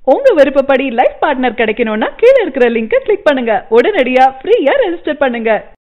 உங்க விருப்பப்படி life partner கிடைக்கணும்னா கீழ இருக்கிற லிங்கை கிளிக் பண்ணுங்க உடனடியா ஃப்ரீயா ரெஜிஸ்டர் பண்ணுங்க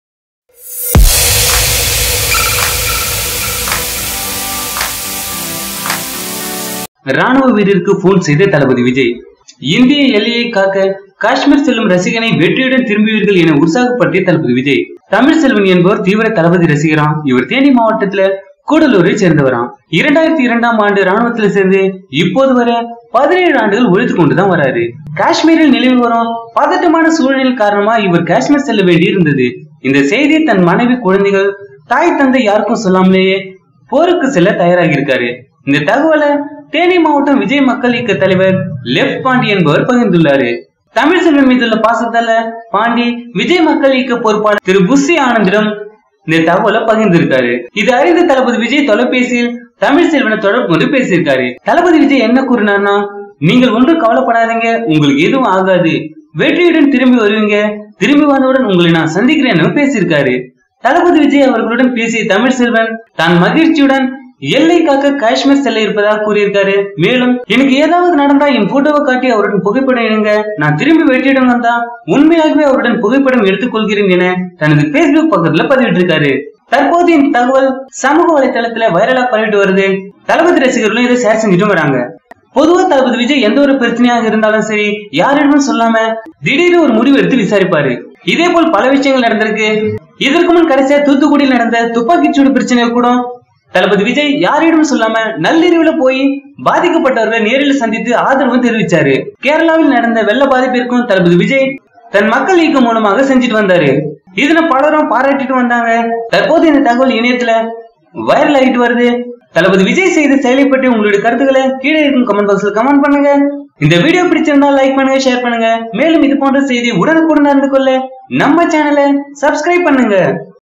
ராணுவ வீரருக்கு போன் செய்த தளபதி விஜய் இந்திய எல்லையை காக்க காஷ்மீர் செல்லும் ரசிகனை வெற்றியுடன் திரும்புவீர்கள் என உற்சாகப்படுத்திய தளபதி விஜய் தமிழ் செல்வன் என்பவர் தீவிர தளபதி ரசிகராம் இவர் தேனி மாவட்டத்துல கூடலூரை சேர்ந்தவராம் இரண்டாயிரத்தி இரண்டாம் ஆண்டு ராணுவத்துல சேர்ந்து இப்போது வரை பதினேழு ஆண்டுகள் உழைத்து கொண்டுதான் வராரு காஷ்மீரில் நிலவி வரும் பதட்டமான சூழ்நிலை காரணமா இவர் காஷ்மீர் செல்ல வேண்டி இருந்தது இந்த செய்தியை தன் மனைவி குழந்தைகள் தாய் தந்தை யாருக்கும் சொல்லாமலேயே போருக்கு செல்ல தயாராகி இருக்காரு இந்த தகவலை தேனி மாவட்டம் விஜய் மக்கள் இயக்க தலைவர் லெப்ட் பாண்டி என்பவர் பகிர்ந்துள்ளாரு தமிழ் செல்வன் மீதுள்ள பாசத்தால பாண்டி விஜய் மக்கள் இயக்க பொறுப்பாளர் திரு புஸ்ஸி ஆனந்திடம் இந்த தகவலை பகிர்ந்திருக்காரு இது அறிந்த தளபதி விஜய் தொலைபேசியில் தமிழ் செல்வனை தொடர்பு கொண்டு பேசியிருக்காரு தளபதி விஜய் என்ன கூறினார்னா நீங்கள் ஒன்றும் கவலைப்படாதீங்க உங்களுக்கு எதுவும் ஆகாது வெற்றியுடன் திரும்பி வருவீங்க திரும்பி வந்தவுடன் உங்களை நான் சந்திக்கிறேன்னு பேசியிருக்காரு தளபதி விஜய் அவர்களுடன் பேசிய தமிழ் செல்வன் தான் மகிழ்ச்சியுடன் எல்லை காக்க காஷ்மீர் செல்ல இருப்பதாக கூறியிருக்காரு மேலும் எனக்கு ஏதாவது நடந்தா என் போட்டோவை காட்டி அவருடன் புகைப்படம் எடுங்க நான் திரும்பி வெற்றியிடம் வந்தா உண்மையாகவே அவருடன் புகைப்படம் எடுத்துக் கொள்கிறேன் என தனது பேஸ்புக் பக்கத்துல பதிவிட்டிருக்காரு தற்போது இந்த தகவல் சமூக வலைதளத்துல வைரலா பரவிட்டு வருது தளபதி ரசிகர்களும் இதை ஷேர் செஞ்சுட்டும் வராங்க பொதுவா தளபதி விஜய் எந்த ஒரு பிரச்சனையாக இருந்தாலும் சரி யாரிடமும் சொல்லாம திடீர்னு ஒரு முடிவு எடுத்து விசாரிப்பாரு இதே போல் பல விஷயங்கள் நடந்திருக்கு இதற்கு முன் கடைசியா தூத்துக்குடியில் நடந்த துப்பாக்கிச்சூடு பிரச்சனை கூட தளபதி விஜய் யாரிடம் சொல்லாம நள்ளிரவுல போய் பாதிக்கப்பட்டவர்களை நேரில் சந்தித்து ஆதரவு தெரிவிச்சாரு கேரளாவில் நடந்த வெள்ள பாதிப்பிற்கும் தளபதி விஜய் தன் மக்கள் இயக்கம் மூலமாக செஞ்சுட்டு வந்தாரு இதுல பலரும் பாராட்டிட்டு வந்தாங்க தற்போது இந்த தகவல் இணையத்துல வைரல் ஆகிட்டு வருது தளபதி விஜய் செய்த செயலை பற்றி உங்களுடைய கருத்துக்களை கீழே இருக்கும் கமெண்ட் பாக்ஸ்ல கமெண்ட் பண்ணுங்க இந்த வீடியோ பிடிச்சிருந்தா லைக் பண்ணுங்க ஷேர் பண்ணுங்க மேலும் இது போன்ற செய்தி உடனுக்குடன் அறிந்து கொள்ள நம்ம சேனலை சப்ஸ்கிரைப் பண்ணுங்க